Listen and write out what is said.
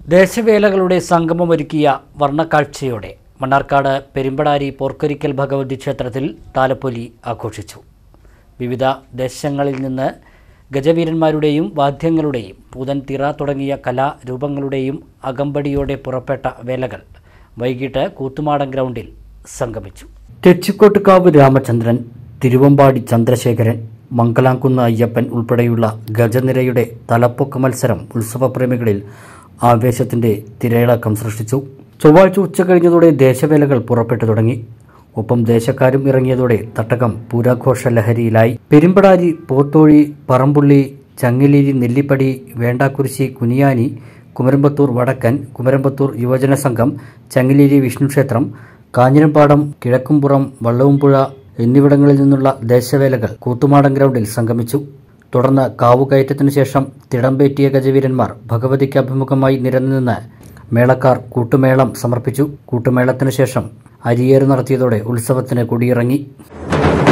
ദേശവേലകളുടെ സംഗമമൊരുക്കിയ വർണ്ണക്കാഴ്ചയോടെ മണ്ണാർക്കാട് പെരുമ്പടാരി പോർക്കരിക്കൽ ഭഗവതി ക്ഷേത്രത്തിൽ താലപ്പൊലി ആഘോഷിച്ചു വിവിധ ദേശങ്ങളിൽ നിന്ന് ഗജവീരന്മാരുടെയും വാദ്യങ്ങളുടെയും പൂതൻ തിറ തുടങ്ങിയ കലാരൂപങ്ങളുടെയും അകമ്പടിയോടെ പുറപ്പെട്ട വേലകൾ വൈകിട്ട് കൂത്തുമാടൻ ഗ്രൗണ്ടിൽ സംഗമിച്ചു തെച്ചിക്കോട്ടുകാവ് രാമചന്ദ്രൻ തിരുവമ്പാടി ചന്ദ്രശേഖരൻ മംഗലാംകുന്ന് അയ്യപ്പൻ ഉൾപ്പെടെയുള്ള ഗജനിരയുടെ തലപ്പൊക്ക മത്സരം ഉത്സവപ്രേമികളിൽ ആവേശത്തിന്റെ തിരയിളക്കം സൃഷ്ടിച്ചു ചൊവ്വാഴ്ച ഉച്ച കഴിഞ്ഞതോടെ ദേശവേലകൾ പുറപ്പെട്ടു തുടങ്ങി ഒപ്പം ദേശക്കാരും ഇറങ്ങിയതോടെ തട്ടകം പൂരാഘോഷ ലഹരിയിലായി പെരുമ്പടാരി പോത്തോഴി പറമ്പുള്ളി ചങ്ങിലേരി നെല്ലിപ്പടി വേണ്ടാക്കുരിശി കുനിയാനി കുമരമ്പത്തൂർ വടക്കൻ കുമരമ്പത്തൂർ യുവജന സംഘം ചങ്ങിലേരി വിഷ്ണുക്ഷേത്രം കാഞ്ഞിരപ്പാടം കിഴക്കുംപുറം വള്ളവുംപുഴ എന്നിവിടങ്ങളിൽ നിന്നുള്ള ദേശവേലകൾ കൂത്തുമാടൻ ഗ്രൗണ്ടിൽ സംഗമിച്ചു തുടർന്ന് കാവുകയറ്റത്തിനു ശേഷം തിടമ്പേറ്റിയ ഗജവീരന്മാർ ഭഗവതിക്ക് അഭിമുഖമായി നിരന്നുനിന്ന് മേളക്കാർ കൂട്ടുമേളം സമർപ്പിച്ചു കൂട്ടുമേളത്തിനു ശേഷം അരിയേറ് നടത്തിയതോടെ ഉത്സവത്തിന് കൊടിയിറങ്ങി